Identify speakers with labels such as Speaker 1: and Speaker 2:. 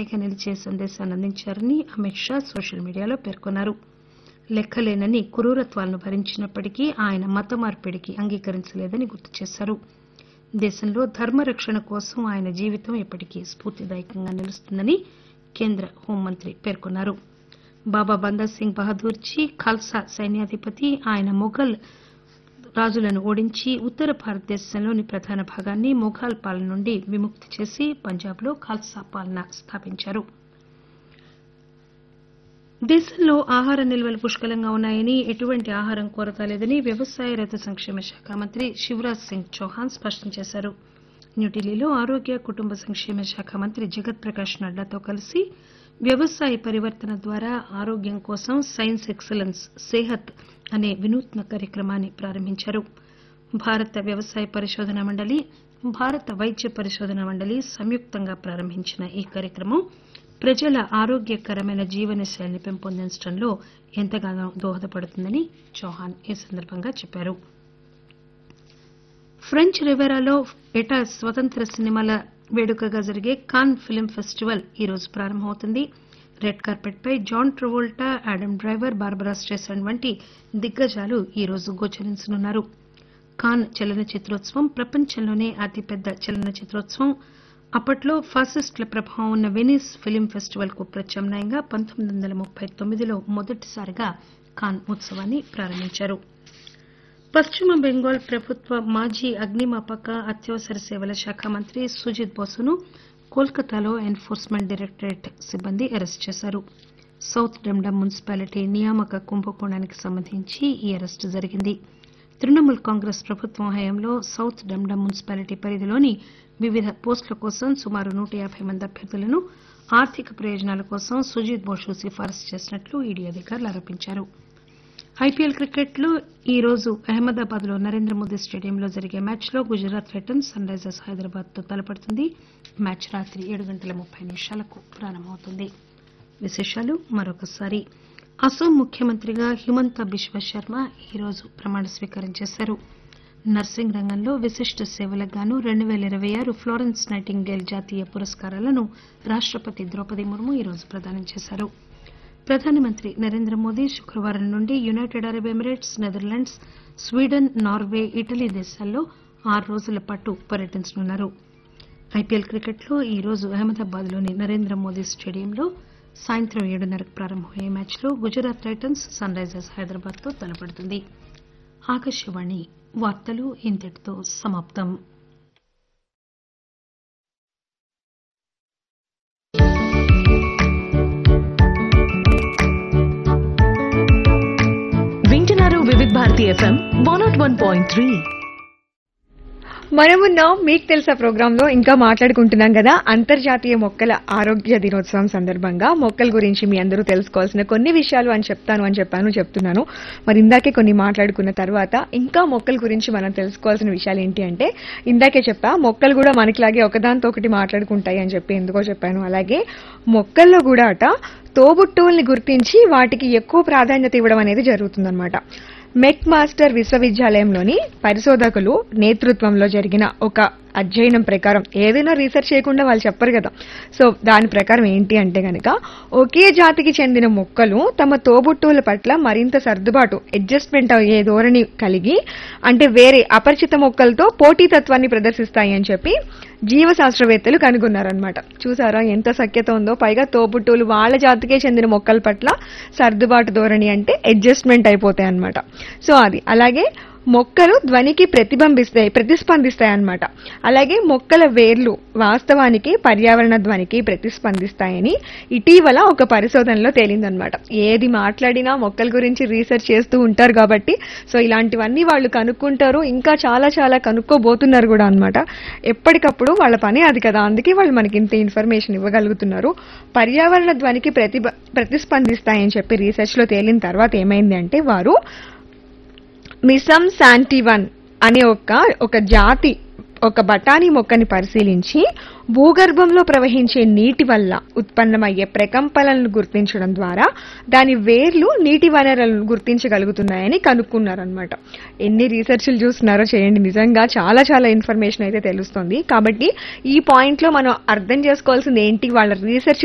Speaker 1: పైగా నిలిచే సందేశాన్ని అందించారని అమిత్ షా సోషల్ మీడియాలో పేర్కొన్నారు లెక్కలేనన్ని క్రూరత్వాలను భరించినప్పటికీ ఆయన మత మార్పిడికి అంగీకరించలేదని గుర్తు చేశారు దేశంలో ధర్మరక్షణ కోసం ఆయన జీవితం ఎప్పటికీ స్ఫూర్తిదాయకంగా నిలుస్తుందని కేంద్ర హోంమంత్రి పేర్కొన్నారు బాబా బందా సింగ్ బహదూర్జీ ఖాల్సా సైన్యాధిపతి ఆయన మొఘల్ రాజులను ఓడించి ఉత్తర భారతదేశంలోని ప్రధాన భాగాన్ని మొఘాల్ పాలన నుండి విముక్తి చేసి పంజాబ్లో ఖాల్సా పాలన స్థాపించారు దేశంలో ఆహార నిల్వలు పుష్కలంగా ఉన్నాయని ఎటువంటి ఆహారం కొరత లేదని వ్యవసాయ రైతు సంక్షేమ శాఖ మంత్రి శివరాజ్ సింగ్ చౌహాన్ స్పష్టం చేశారు న్యూఢిల్లీలో ఆరోగ్య కుటుంబ సంక్షేమ శాఖ మంత్రి జగత్ ప్రకాష్ నడ్డాతో కలిసి వ్యవసాయ పరివర్తన ద్వారా ఆరోగ్యం కోసం సైన్స్ ఎక్సలెన్స్ సేహత్ అనే వినూత్న కార్యక్రమాన్ని ప్రారంభించారు భారత వ్యవసాయ పరిశోధన మండలి భారత వైద్య పరిశోధన మండలి సంయుక్తంగా ప్రారంభించిన ఈ కార్యక్రమం ప్రజల ఆరోగ్యకరమైన జీవనశైలిని పెంపొందించడంలో ఎంతగానో దోహదపడుతుందని చౌహాన్ ఈ సందర్భంగా చెప్పారు ఫ్రెంచ్ రివెరాలో ఏటా స్వతంత్ర సినిమాల వేడుకగా జరిగే కాన్ ఫిల్మ్ ఫెస్టివల్ ఈ రోజు ప్రారంభమవుతుంది రెడ్ కార్పెట్ పై John Travolta Adam Driver Barbara Streisand వంటి దిగ్గజాలు ఈ రోజు గోచరించనున్నారు కాన్ చలనచిత్రోత్సవం ప్రపంచంలోనే అతిపెద్ద చలనచిత్రోత్సవం అప్పట్లో ఫాసిస్టుల ప్రభావం ఉన్న వెనిస్ ఫిల్మ్ ఫెస్టివల్ కు ప్రత్యామ్నాయంగా పంతొమ్మిది వందల ముప్పై తొమ్మిదిలో మొదటిసారిగా కాన్ ఉత్సవాన్ని ప్రారంభించారు పశ్చిమ బెంగాల్ ప్రభుత్వ మాజీ అగ్నిమాపక అత్యవసర సేవల శాఖ మంత్రి సుజిత్ బోసును కోల్కతాలో ఎన్ఫోర్స్మెంట్ డైరెక్టరేట్ సిబ్బంది అరెస్ట్ చేశారు సౌత్ డెమ్డమ్ మున్సిపాలిటీ నియామక కుంభకోణానికి సంబంధించి ఈ అరెస్టు జరిగింది తృణమూల్ కాంగ్రెస్ ప్రభుత్వం హయాంలో సౌత్ డెమ్డమ్ మున్సిపాలిటీ పరిధిలోని వివిధ పోస్టుల కోసం సుమారు నూట యాబై మంది అభ్యర్థులను ఆర్థిక ప్రయోజనాల కోసం సుజిత్ బోసు సిఫారసు చేసినట్లు ఈడీ అధికారులు ఆరోపించారు ఐపీఎల్ క్రికెట్లో ఈ రోజు అహ్మదాబాద్ లో నరేంద్ర మోదీ స్టేడియంలో జరిగే మ్యాచ్లో Gujarat titans Sunrisers Hyderabad తో తలపడుతుంది మ్యాచ్ రాత్రి ఏడు గంటల ముప్పై నిమిషాలకు ప్రారంభమవుతుంది విశేషాలు మరొకసారి అసోం ముఖ్యమంత్రిగా హిమంత బిశ్వ శర్మ ఈరోజు ప్రమాణ స్వీకారం చేశారు నర్సింగ్ రంగంలో విశిష్ట సేవలకు గాను రెండు పేల ఇరవై ఆరు ఫ్లోరెన్స్ నైటింగేల్ జాతీయ పురస్కారాలను రాష్టపతి ద్రౌపది ముర్ము ఈరోజు ప్రదానం చేశారు ప్రధానమంత్రి నరేంద్ర మోదీ శుక్రవారం నుండి United Arab Emirates Netherlands Sweden Norway Italy దేశాల్లో ఆరు రోజుల పాటు పర్యటించనున్నారు ఐపీఎల్ క్రికెట్లో ఈ రోజు అహ్మదాబాద్ లోని నరేంద్ర మోదీ స్టేడియంలో సాయంత్రం ఏడున్నరకు ప్రారంభమయ్యే మ్యాచ్లో Gujarat titans Sunrisers Hyderabad తో తలపడుతుంది ఆకాశవాణి వార్తలు ఇంతటితో సమాప్తం
Speaker 2: వింటున్నారు Vividh Bharati FM one nought one point three
Speaker 3: మనమున్నాం మీకు తెలుసా ప్రోగ్రామ్ లో ఇంకా మాట్లాడుకుంటున్నాం కదా అంతర్జాతీయ మొక్కల ఆరోగ్య దినోత్సవం సందర్భంగా మొక్కల గురించి మీ అందరూ తెలుసుకోవాల్సిన కొన్ని విషయాలు అని చెప్తాను అని చెప్పాను చెప్తున్నాను మరి ఇందాకే కొన్ని మాట్లాడుకున్న తర్వాత ఇంకా మొక్కల గురించి మనం తెలుసుకోవాల్సిన విషయాలు ఏంటి అంటే ఇందాకే చెప్పా మొక్కలు కూడా మనకిలాగే ఒకదాంతో ఒకటి మాట్లాడుకుంటాయి అని చెప్పి ఎందుకో చెప్పాను అలాగే మొక్కల్లో కూడా అట తోబుట్టువుల్ని గుర్తించి వాటికి ఎక్కువ ప్రాధాన్యత ఇవ్వడం అనేది జరుగుతుందన్నమాట మెక్ మాస్టర్ విశ్వవిద్యాలయంలోని పరిశోధకులు నేతృత్వంలో జరిగిన ఒక అధ్యయనం ప్రకారం ఏదైనా రీసెర్చ్ చేయకుండా వాళ్ళు చెప్పరు కదా సో దాని ప్రకారం ఏంటి అంటే గనక ఒకే జాతికి చెందిన మొక్కలు తమ తోబుట్టువుల పట్ల మరింత సర్దుబాటు అడ్జస్ట్మెంట్ అయ్యే ధోరణి కలిగి అంటే వేరే అపరిచిత మొక్కలతో పోటీతత్వాన్ని ప్రదర్శిస్తాయి అని చెప్పి జీవశాస్త్రవేత్తలు కనుగొన్నారనమాట చూసారా ఎంత సఖ్యత ఉందో పైగా తోబుట్టువులు వాళ్ళ జాతికే చెందిన మొక్కల పట్ల సర్దుబాటు ధోరణి అంటే అడ్జస్ట్మెంట్ అయిపోతాయి అనమాట సో అది అలాగే మొక్కలు ధ్వనికి ప్రతిబింబిస్తాయి ప్రతిస్పందిస్తాయి అన్నమాట అలాగే మొక్కల వేర్లు వాస్తవానికి పర్యావరణ ధ్వనికి ప్రతిస్పందిస్తాయని ఇటీవల ఒక పరిశోధనలో తేలిందనమాట ఏది మాట్లాడినా మొక్కల గురించి రీసెర్చ్ చేస్తూ ఉంటారు కాబట్టి సో ఇలాంటివన్నీ వాళ్ళు కనుక్కుంటారు ఇంకా చాలా చాలా కనుక్కోబోతున్నారు కూడా అన్నమాట ఎప్పటికప్పుడు వాళ్ళ పని అది కదా అందుకే వాళ్ళు మనకి ఇంత ఇన్ఫర్మేషన్ ఇవ్వగలుగుతున్నారు పర్యావరణ ధ్వనికి ప్రతిబ ప్రతిస్పందిస్తాయని చెప్పి రీసెర్చ్ లో తేలిన తర్వాత ఏమైంది అంటే వారు మిసమ్ శాంటివన్ అనే ఒక ఒక జాతి ఒక బఠానీ మొక్కని పరిశీలించి భూగర్భంలో ప్రవహించే నీటి వల్ల ఉత్పన్నమయ్యే ప్రకంపనలను గుర్తించడం ద్వారా దాని వేర్లు నీటి వనరులను గుర్తించగలుగుతున్నాయని కనుక్కున్నారనమాట ఎన్ని రీసెర్చ్లు చూస్తున్నారో చేయండి నిజంగా చాలా చాలా ఇన్ఫర్మేషన్ అయితే తెలుస్తుంది కాబట్టి ఈ పాయింట్లో మనం అర్థం చేసుకోవాల్సింది ఏంటి వాళ్ళ రీసెర్చ్